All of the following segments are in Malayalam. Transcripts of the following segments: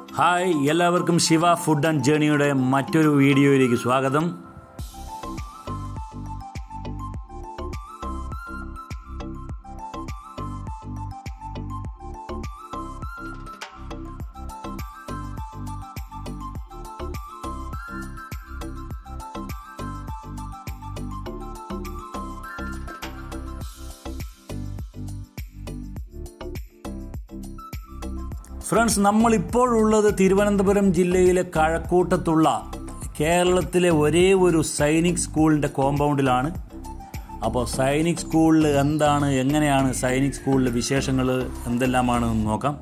ഹായ് എല്ലാവർക്കും ശിവ ഫുഡ് ആൻഡ് ജേണിയുടെ മറ്റൊരു വീഡിയോയിലേക്ക് സ്വാഗതം ഫ്രണ്ട്സ് നമ്മളിപ്പോഴുള്ളത് തിരുവനന്തപുരം ജില്ലയിലെ കഴക്കൂട്ടത്തുള്ള കേരളത്തിലെ ഒരേ ഒരു സൈനിക് സ്കൂളിൻ്റെ കോമ്പൗണ്ടിലാണ് അപ്പോൾ സൈനിക് സ്കൂളിൽ എന്താണ് എങ്ങനെയാണ് സൈനിക് സ്കൂളിലെ വിശേഷങ്ങൾ എന്തെല്ലാമാണ് എന്ന് നോക്കാം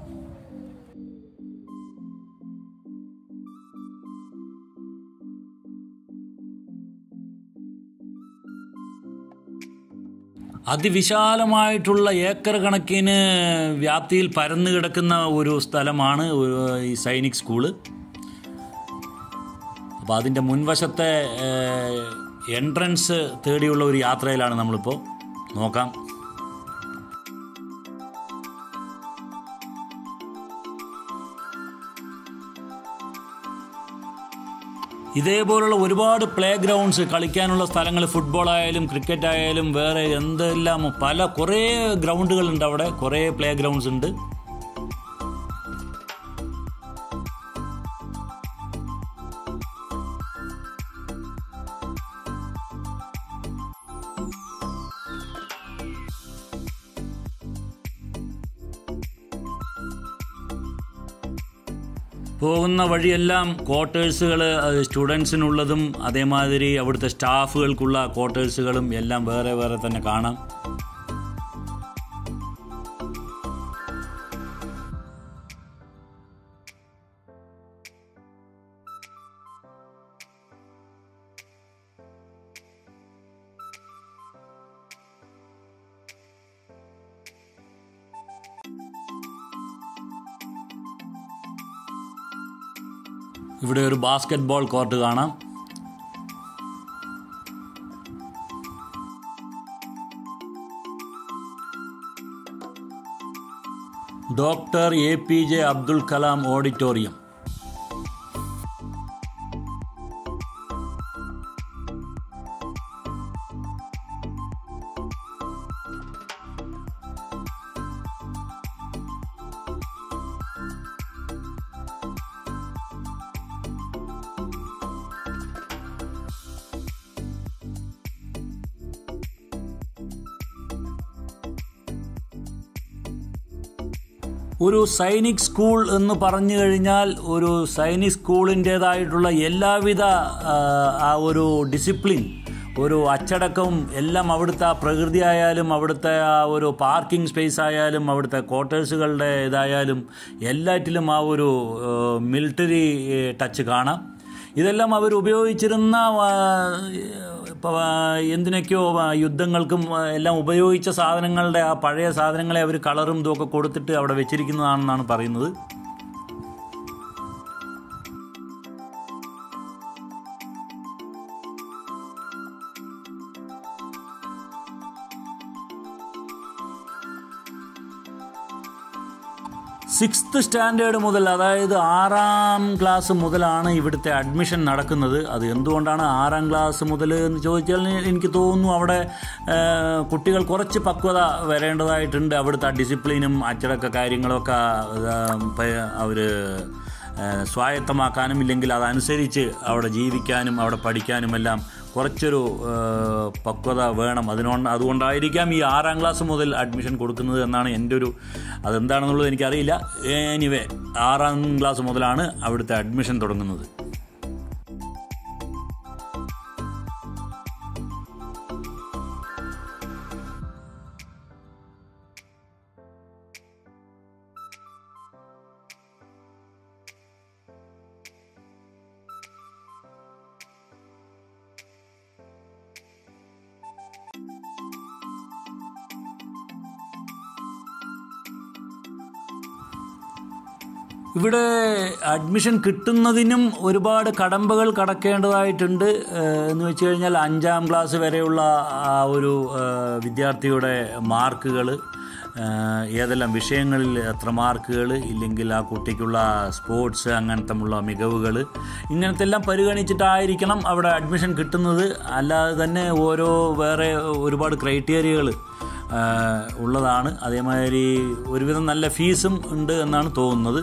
അതിവിശാലമായിട്ടുള്ള ഏക്കർ കണക്കിന് വ്യാപ്തിയിൽ പരന്നു കിടക്കുന്ന ഒരു സ്ഥലമാണ് ഒരു- ഈ സൈനിക് സ്കൂള് അപ്പോൾ അതിൻ്റെ മുൻവശത്തെ എൻട്രൻസ് തേടിയുള്ള ഒരു യാത്രയിലാണ് നമ്മളിപ്പോൾ നോക്കാം ഇതേപോലുള്ള ഒരുപാട് പ്ലേ ഗ്രൗണ്ട്സ് കളിക്കാനുള്ള സ്ഥലങ്ങൾ ഫുട്ബോൾ ആയാലും ക്രിക്കറ്റ് ആയാലും വേറെ എന്തെല്ലാം പല കുറേ ഗ്രൗണ്ടുകളുണ്ട് അവിടെ കുറേ പ്ലേ ഗ്രൗണ്ട്സ് ഉണ്ട് പോകുന്ന വഴിയെല്ലാം ക്വാർട്ടേഴ്സുകൾ സ്റ്റുഡൻസിനുള്ളതും അതേമാതിരി അവിടുത്തെ സ്റ്റാഫുകൾക്കുള്ള ക്വാർട്ടേഴ്സുകളും എല്ലാം വേറെ വേറെ തന്നെ കാണാം ഇവിടെ ഒരു ബാസ്കറ്റ് ബോൾ കോർട്ട് കാണാം doctor A P J Abdul Kalam auditorium ഒരു സൈനിക് സ്കൂൾ എന്ന് പറഞ്ഞു കഴിഞ്ഞാൽ ഒരു സൈനിക് സ്കൂളിൻ്റേതായിട്ടുള്ള എല്ലാവിധ ആ, ആ ഒരു ഡിസിപ്ലിൻ ഒരു അച്ചടക്കവും എല്ലാം അവിടുത്തെ ആ പ്രകൃതി ആയാലും അവിടുത്തെ ആ ഒരു പാർക്കിംഗ് സ്പേസ് ആയാലും അവിടുത്തെ ക്വാർട്ടേഴ്സുകളുടെ ഇതായാലും എല്ലാറ്റിലും ആ ഒരു മിലിറ്ററി ടച്ച് കാണാം ഇതെല്ലാം അവർ ഉപയോഗിച്ചിരുന്ന ആ, ഇപ്പൊ, ആ, എന്തിനൊക്കെയോ ആ, യുദ്ധങ്ങൾക്കും ആ, എല്ലാം ഉപയോഗിച്ച സാധനങ്ങളുടെ ആ പഴയ സാധനങ്ങളെ അവർ കളറും ഇതൊക്കെ കൊടുത്തിട്ട് അവിടെ വെച്ചിരിക്കുന്നതാണെന്നാണ് പറയുന്നത് സിക്സ്ത് സ്റ്റാൻഡേർഡ് മുതൽ അതായത് ആറാം ക്ലാസ് മുതലാണ് ഇവിടുത്തെ അഡ്മിഷൻ നടക്കുന്നത് അത് എന്തുകൊണ്ടാണ് ആറാം ക്ലാസ് മുതൽ എന്ന് ചോദിച്ചാൽ എനിക്ക് തോന്നുന്നു അവിടെ ആ, കുട്ടികൾ കുറച്ച് പക്വത വരേണ്ടതായിട്ടുണ്ട് അവിടുത്തെ ഡിസിപ്ലിനും അച്ചടക്ക കാര്യങ്ങളൊക്കെ അവർ സ്വായത്തമാക്കാനും ഇല്ലെങ്കിൽ അതനുസരിച്ച് അവിടെ ജീവിക്കാനും അവിടെ പഠിക്കാനും എല്ലാം കുറച്ചൊരു ആ, പക്വത വേണം അതിനോണ്ട് അതുകൊണ്ടായിരിക്കാം ഈ ആറാം ക്ലാസ് മുതൽ അഡ്മിഷൻ കൊടുക്കുന്നത് എന്നാണ് എൻ്റെ ഒരു അതെന്താണെന്നുള്ളത് എനിക്കറിയില്ല എനിവേ ആറാം ക്ലാസ് മുതലാണ് അവിടുത്തെ അഡ്മിഷൻ തുടങ്ങുന്നത് ഇവിടെ അഡ്മിഷൻ കിട്ടുന്നതിനും ഒരുപാട് കടമ്പകൾ കടക്കേണ്ടതായിട്ടുണ്ട് ഏഹ് എന്ന് വെച്ച് കഴിഞ്ഞാൽ അഞ്ചാം ക്ലാസ് വരെയുള്ള ആ ഒരു ഏഹ് വിദ്യാർത്ഥിയുടെ മാർക്കുകൾ ഏഹ് ഏതെല്ലാം വിഷയങ്ങളിൽ എത്ര മാർക്കുകൾ ഇല്ലെങ്കിൽ ആ കുട്ടിക്കുള്ള സ്പോർട്സ് അങ്ങനത്തെ ഉള്ള മികവുകൾ ഇങ്ങനത്തെ എല്ലാം പരിഗണിച്ചിട്ടായിരിക്കണം അവിടെ അഡ്മിഷൻ കിട്ടുന്നത് അല്ലാതെ തന്നെ ഓരോ വേറെ ഒരുപാട് ക്രൈറ്റീരിയകൾ ഉള്ളതാണ് അതേമാതിരി ഒരുവിധം നല്ല ഫീസും ഉണ്ട് എന്നാണ് തോന്നുന്നത്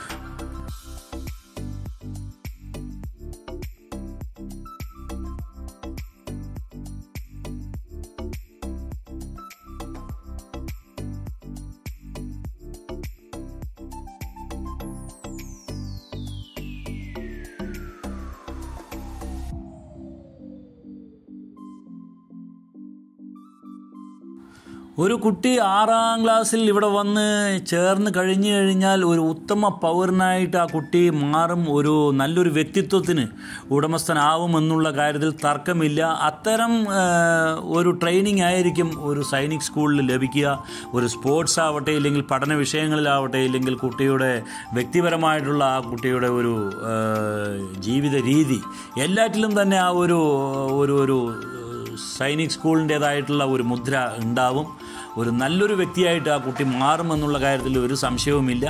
ഒരു കുട്ടി ആറാം ക്ലാസ്സിൽ ഇവിടെ വന്ന് ചേർന്ന് കഴിഞ്ഞു കഴിഞ്ഞാൽ ഒരു ഉത്തമ പൗരനായിട്ട് ആ കുട്ടി മാറും ഒരു നല്ലൊരു വ്യക്തിത്വത്തിന് ഉടമസ്ഥനാവും എന്നുള്ള കാര്യത്തിൽ തർക്കമില്ല അത്തരം ആ, ഒരു ട്രെയിനിങ് ആയിരിക്കും ഒരു സൈനിക് സ്കൂളിൽ ലഭിക്കുക ഒരു സ്പോർട്സ് ആവട്ടെ ഇല്ലെങ്കിൽ പഠന വിഷയങ്ങളിലാവട്ടെ ഇല്ലെങ്കിൽ കുട്ടിയുടെ വ്യക്തിപരമായിട്ടുള്ള ആ കുട്ടിയുടെ ഒരു ആ, ജീവിത രീതി എല്ലാറ്റിലും തന്നെ ആ ഒരു ഒരു ഒരു സൈനിക് സ്കൂളിൻ്റേതായിട്ടുള്ള ഒരു മുദ്ര ഉണ്ടാവും ഒരു നല്ലൊരു വ്യക്തിയായിട്ട് ആ കുട്ടി മാറുമെന്നുള്ള കാര്യത്തിൽ ഒരു സംശയവുമില്ല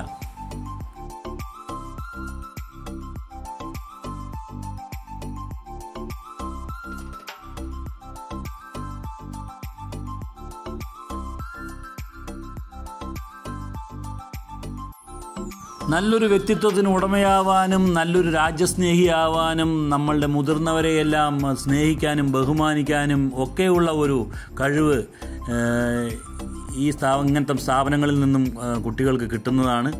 നല്ലൊരു വ്യക്തിത്വത്തിന് ഉടമയാവാനും നല്ലൊരു രാജ്യസ്നേഹിയാവാനും നമ്മളുടെ മുതിർന്നവരെയെല്ലാം സ്നേഹിക്കാനും ബഹുമാനിക്കാനും ഒക്കെയുള്ള ഒരു കഴിവ് ഏഹ്, ഈ സ്ഥാപ ഇങ്ങനത്തെ സ്ഥാപനങ്ങളിൽ നിന്നും ഏഹ്, കുട്ടികൾക്ക് കിട്ടുന്നതാണ്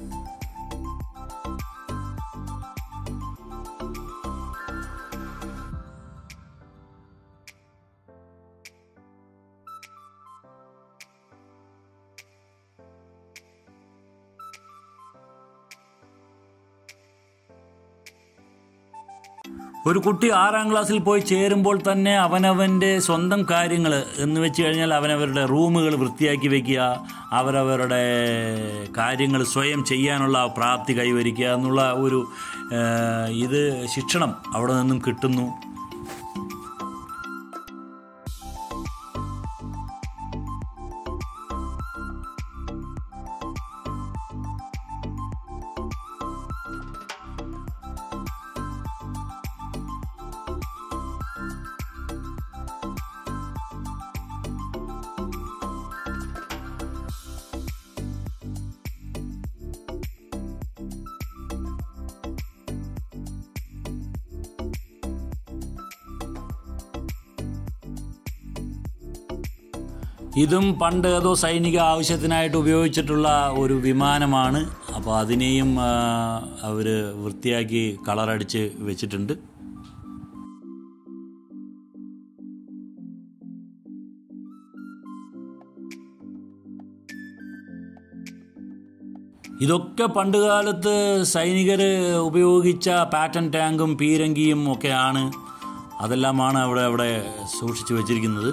ഒരു കുട്ടി ആറാം ക്ലാസ്സിൽ പോയി ചേരുമ്പോൾ തന്നെ അവനവൻ്റെ സ്വന്തം കാര്യങ്ങൾ എന്ന് വെച്ച് കഴിഞ്ഞാൽ അവനവരുടെ റൂമുകൾ വൃത്തിയാക്കി വെക്കുക അവരവരുടെ കാര്യങ്ങൾ സ്വയം ചെയ്യാനുള്ള പ്രാപ്തി കൈവരിക്കുക എന്നുള്ള ഒരു ഏഹ്, ഇത് ശിക്ഷണം അവിടെ നിന്നും കിട്ടുന്നു ഇതും പണ്ട് ഏതോ സൈനിക ആവശ്യത്തിനായിട്ട് ഉപയോഗിച്ചിട്ടുള്ള ഒരു വിമാനമാണ് അപ്പോൾ അതിനെയും അവർ വൃത്തിയാക്കി കളറടിച്ച് വെച്ചിട്ടുണ്ട് ഇതൊക്കെ പണ്ടുകാലത്ത് സൈനികർ ഉപയോഗിച്ച പാറ്റൻ ടാങ്കും പീരങ്കിയും ഒക്കെയാണ് അതെല്ലാമാണ് അവിടെ അവിടെ സൂക്ഷിച്ചു വച്ചിരിക്കുന്നത്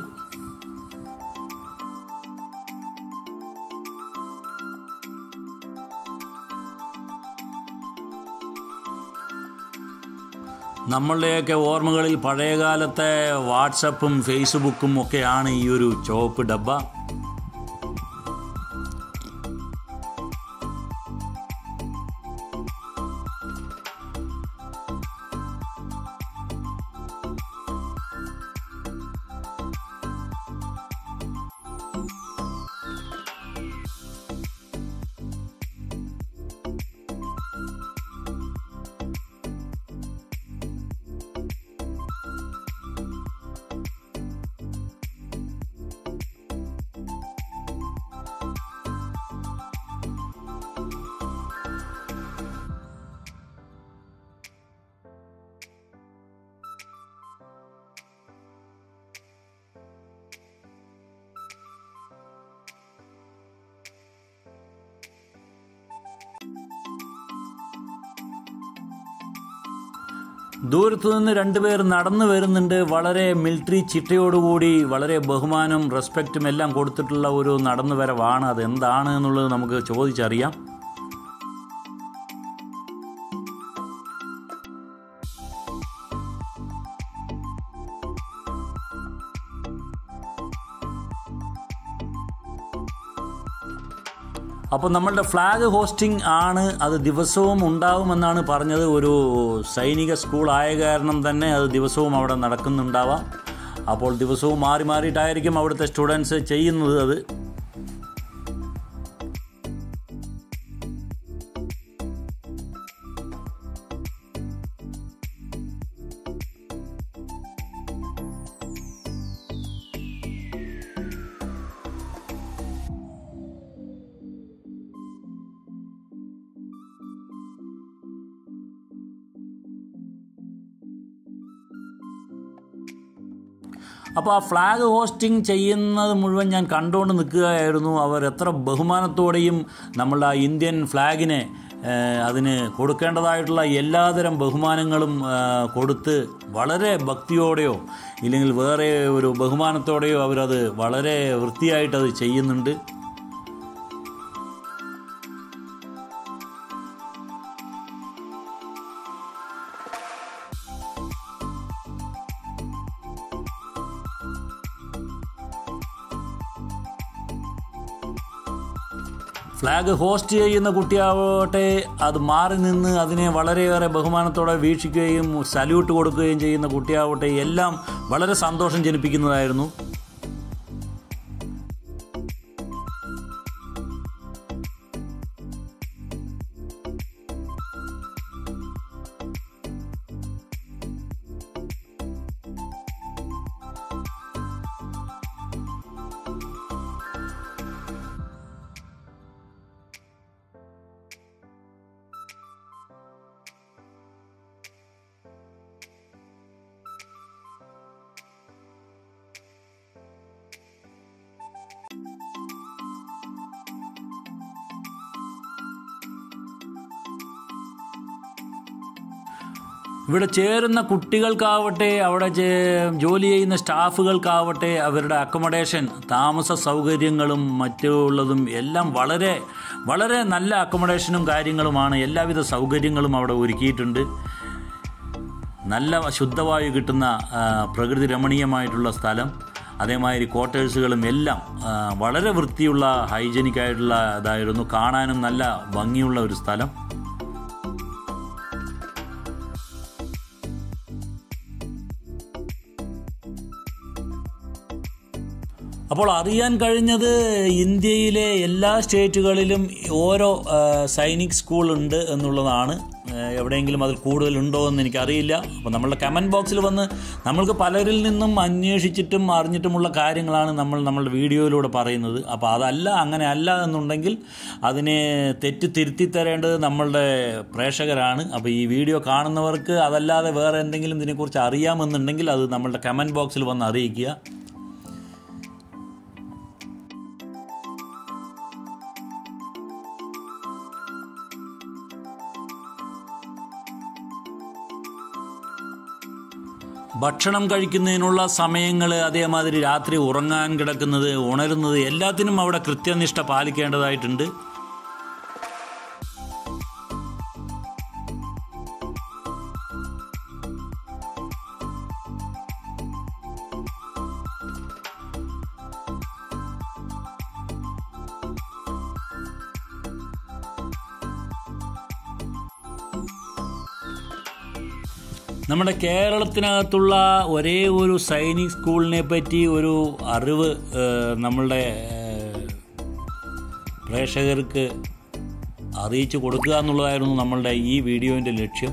നമ്മളുടെയൊക്കെ ഓർമ്മകളിൽ പഴയകാലത്തെ വാട്സപ്പും ഫേസ്ബുക്കും ഒക്കെയാണ് ഈ ഒരു ചുവപ്പ് ഡബ്ബ ദൂരത്തു നിന്ന് രണ്ടുപേർ നടന്നു വരുന്നുണ്ട് വളരെ മിലിറ്ററി ചിട്ടയോടുകൂടി വളരെ ബഹുമാനം റെസ്പെക്റ്റും എല്ലാം കൊടുത്തിട്ടുള്ള ഒരു നടന്നു വരവാണ് അത് എന്താണ് എന്നുള്ളത് നമുക്ക് ചോദിച്ചറിയാം അപ്പോൾ നമ്മളുടെ ഫ്ലാഗ് ഹോസ്റ്റിംഗ് ആണ് അത് ദിവസവും ഉണ്ടാവുമെന്നാണ് പറഞ്ഞത് ഒരു സൈനിക സ്കൂൾ ആയ കാരണം തന്നെ അത് ദിവസവും അവിടെ നടക്കുന്നുണ്ടാവാം അപ്പോൾ ദിവസവും മാറി മാറിയിട്ടായിരിക്കും അവിടുത്തെ സ്റ്റുഡൻസ് ചെയ്യുന്നത് അത് അപ്പോൾ ആ ഫ്ലാഗ് ഹോസ്റ്റിംഗ് ചെയ്യുന്നത് മുഴുവൻ ഞാൻ കണ്ടുകൊണ്ട് നിൽക്കുകയായിരുന്നു അവർ എത്ര ബഹുമാനത്തോടെയും നമ്മളുടെ ആ ഇന്ത്യൻ ഫ്ലാഗിനെ ഏഹ്, അതിന് കൊടുക്കേണ്ടതായിട്ടുള്ള എല്ലാതരം ബഹുമാനങ്ങളും ഏഹ്, കൊടുത്ത് വളരെ ഭക്തിയോടെയോ ഇല്ലെങ്കിൽ വേറെ ഒരു ബഹുമാനത്തോടെയോ അവരത് വളരെ വൃത്തിയായിട്ടത് ചെയ്യുന്നുണ്ട് ഫ്ലാഗ് ഹോസ്റ്റ് ചെയ്യുന്ന കുട്ടിയാവട്ടെ അത് മാറി നിന്ന് അതിനെ വളരെയേറെ ബഹുമാനത്തോടെ വീക്ഷിക്കുകയും സല്യൂട്ട് കൊടുക്കുകയും ചെയ്യുന്ന കുട്ടിയാവട്ടെ എല്ലാം വളരെ സന്തോഷം ജനിപ്പിക്കുന്നതായിരുന്നു ഇവിടെ ചേരുന്ന കുട്ടികൾക്കാവട്ടെ അവിടെ ചേ- ജോലി ചെയ്യുന്ന സ്റ്റാഫുകൾക്കാവട്ടെ അവരുടെ അക്കോമഡേഷൻ താമസ സൗകര്യങ്ങളും മറ്റുള്ളതും എല്ലാം വളരെ വളരെ നല്ല അക്കോമഡേഷനും കാര്യങ്ങളുമാണ് എല്ലാവിധ സൗകര്യങ്ങളും അവിടെ ഒരുക്കിയിട്ടുണ്ട് നല്ല ശുദ്ധവായു കിട്ടുന്ന ആ, പ്രകൃതി രമണീയമായിട്ടുള്ള സ്ഥലം അതേമാതിരി ക്വാർട്ടേഴ്സുകളും എല്ലാം ആ, വളരെ വൃത്തിയുള്ള ഹൈജനിക് ആയിട്ടുള്ള ഇതായിരുന്നു കാണാനും നല്ല ഭംഗിയുള്ള ഒരു സ്ഥലം അപ്പോൾ അറിയാൻ കഴിഞ്ഞത് ഇന്ത്യയിലെ എല്ലാ സ്റ്റേറ്റുകളിലും ഓരോ ആ, സൈനിക് സ്കൂൾ ഉണ്ട് എന്നുള്ളതാണ് ആ, എവിടെയെങ്കിലും അതിൽ കൂടുതലുണ്ടോ എന്ന് എനിക്കറിയില്ല അപ്പോൾ നമ്മളുടെ കമൻറ്റ് ബോക്സിൽ വന്ന് നമ്മൾക്ക് പലരിൽ നിന്നും അന്വേഷിച്ചിട്ടും അറിഞ്ഞിട്ടുമുള്ള കാര്യങ്ങളാണ് നമ്മൾ നമ്മളുടെ വീഡിയോയിലൂടെ പറയുന്നത് അപ്പോൾ അതല്ല അങ്ങനെ അല്ല എന്നുണ്ടെങ്കിൽ അതിനെ തെറ്റ് തിരുത്തി തരേണ്ടത് നമ്മളുടെ പ്രേക്ഷകരാണ് അപ്പോൾ ഈ വീഡിയോ കാണുന്നവർക്ക് അതല്ലാതെ വേറെ എന്തെങ്കിലും ഇതിനെക്കുറിച്ച് അറിയാമെന്നുണ്ടെങ്കിൽ അത് നമ്മളുടെ കമൻറ്റ് ബോക്സിൽ വന്ന് അറിയിക്കുക ഭക്ഷണം കഴിക്കുന്നതിനുള്ള സമയങ്ങൾ അതേമാതിരി രാത്രി ഉറങ്ങാൻ കിടക്കുന്നത് ഉണരുന്നത് എല്ലാത്തിനും അവിടെ കൃത്യനിഷ്ഠ പാലിക്കേണ്ടതായിട്ടുണ്ട് നമ്മുടെ കേരളത്തിനകത്തുള്ള ഒരേ ഒരു സൈനിക് സ്കൂളിനെ പറ്റി ഒരു അറിവ് ഏഹ്, നമ്മളുടെ ഏഹ്, പ്രേക്ഷകർക്ക് അറിയിച്ചു കൊടുക്കുക എന്നുള്ളതായിരുന്നു നമ്മളുടെ ഈ വീഡിയോൻ്റെ ലക്ഷ്യം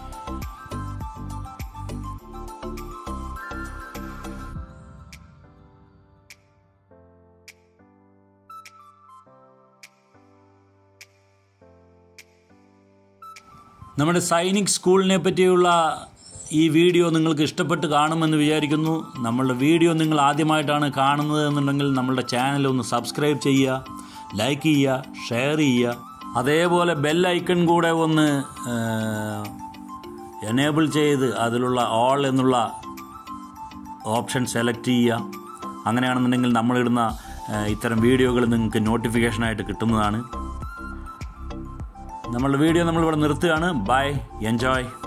നമ്മുടെ സൈനിക് സ്കൂളിനെ പറ്റിയുള്ള ഈ വീഡിയോ നിങ്ങൾക്ക് ഇഷ്ടപ്പെട്ട് കാണുമെന്ന് വിചാരിക്കുന്നു നമ്മളുടെ വീഡിയോ നിങ്ങൾ ആദ്യമായിട്ടാണ് കാണുന്നത് എന്നുണ്ടെങ്കിൽ നമ്മളുടെ ചാനൽ ഒന്ന് സബ്സ്ക്രൈബ് ചെയ്യുക ലൈക്ക് ചെയ്യുക ഷെയർ ചെയ്യുക അതേപോലെ ബെൽ ഐക്കൺ കൂടെ ഒന്ന് എനേബിൾ ചെയ്ത് അതിലുള്ള ഓൾ എന്നുള്ള ഓപ്ഷൻ സെലക്ട് ചെയ്യുക അങ്ങനെയാണെന്നുണ്ടെങ്കിൽ നമ്മളിടുന്ന ഏഹ്, ഇത്തരം വീഡിയോകൾ നിങ്ങൾക്ക് നോട്ടിഫിക്കേഷനായിട്ട് കിട്ടുന്നതാണ് നമ്മളുടെ വീഡിയോ നമ്മളിവിടെ നിർത്തുകയാണ് ബൈ എൻജോയ്